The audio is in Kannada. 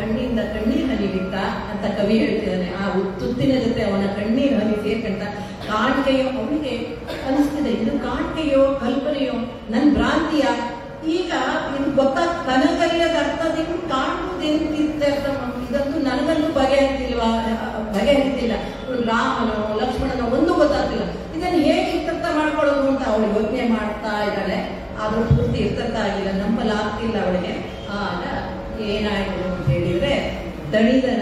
ಕಣ್ಣಿಂದ ಕಣ್ಣೀರ್ ಹನಿ ಬಿಟ್ಟ ಅಂತ ಕವಿ ಹೇಳ್ತಿದ್ದಾನೆ ಆ ತುತ್ತಿನ ಜೊತೆ ಅವನ ಕಣ್ಣೀರ್ ಹನಿ ಸೇರ್ಕಂತ ಕಾಣಿಕೆಯೋ ಅವನಿಗೆ ಅನಿಸ್ತಿದೆ ಇದು ಕಾಣಿಕೆಯೋ ಕಲ್ಪನೆಯೋ ನನ್ ಭ್ರಾಂತಿಯ ಈಗ ಇದು ಗೊತ್ತಾಗ ತನಗರಿಯದ ಅರ್ಥದಿಂದ ಕಾಣುವುದೆಂತಿತ್ತೆ ಅರ್ಥ ಮಾಡು. ಇದಂತೂ ನನಗಂತೂ ಬಗೆಹರಿತಿಲ್ವಾ ಬಗೆಹರಿತಿಲ್ಲ ಇವ್ನು ರಾಮನೋ ಲಕ್ಷ್ಮಣನೋ ಒಂದು ಗೊತ್ತಾಗ್ತಿಲ್ಲ ಇದನ್ನು ಹೇಗೆ ಇರ್ತರ್ಥ ಮಾಡ್ಕೊಳ್ಳೋದು ಅಂತ ಅವಳು ಯೋಚನೆ ಮಾಡ್ತಾ ಇದ್ದಾಳೆ ಆದ್ರೂ ಪೂರ್ತಿ ಇರ್ತರ್ಥ ಆಗಿಲ್ಲ ನಂಬಲಾಗ್ತಿಲ್ಲ ಅವಳಿಗೆ ಆಗ ಏನಾಯ್ತು ಅಂತ ಹೇಳಿದ್ರೆ ದಣಿದ